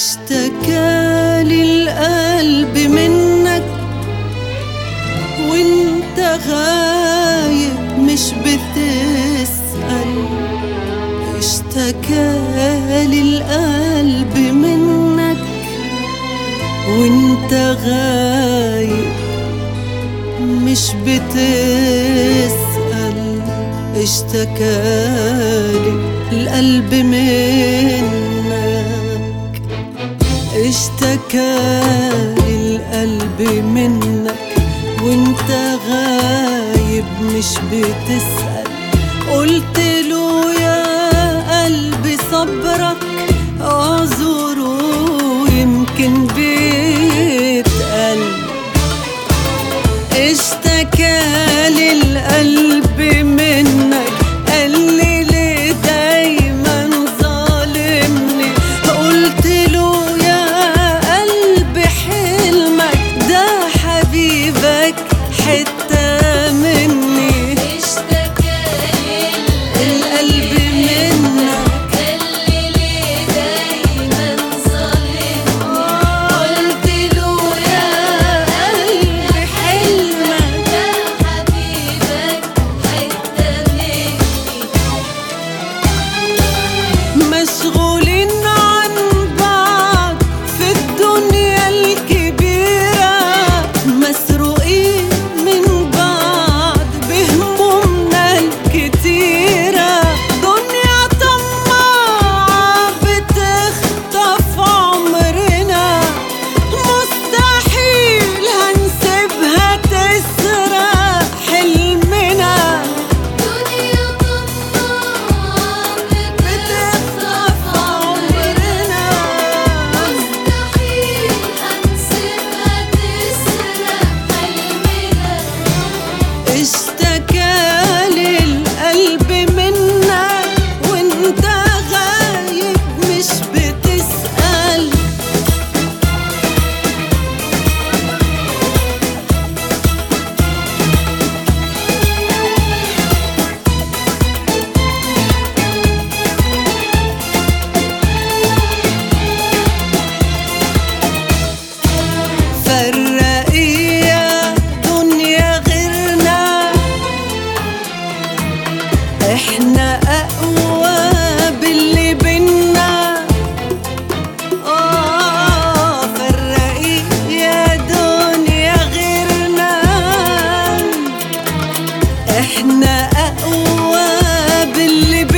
اشتكى القلب منك وانت غايب مش بتسأل اشتكى القلب منك وانت غايب مش بتسأل اشتكالي القلب منك اشتكالي القلب منك وانت غايب مش بتسأل قلت له يا قلبي صبرك اعذره يمكن بيتقل اشتكى للقلب منك قال لي ليه دايما ظالمني قلت له يا قلبي حلمك ده حبيبك حتة مني اشتكى القلب منك اللي ليه دايما ظالمني قلت له يا قلبي حلمك ده حبيبك حتة مني مشغولين عن بعض في الدنيا الكبيرة مسروقين من بعض بهمومنا الكتيرة دنيا طماعة بتخطف عمرنا مستحيل هنسيبها تسرق حلمنا دنيا طماعة بتخطف عمرنا مستحيل هنسيبها تسرق حلمنا اشتكى للقلب منك وانت غايب مش بتسأل فرقي يا دنيا غيرنا احنا اقوى باللي بينا اه فرقي يا دنيا غيرنا احنا اقوى باللي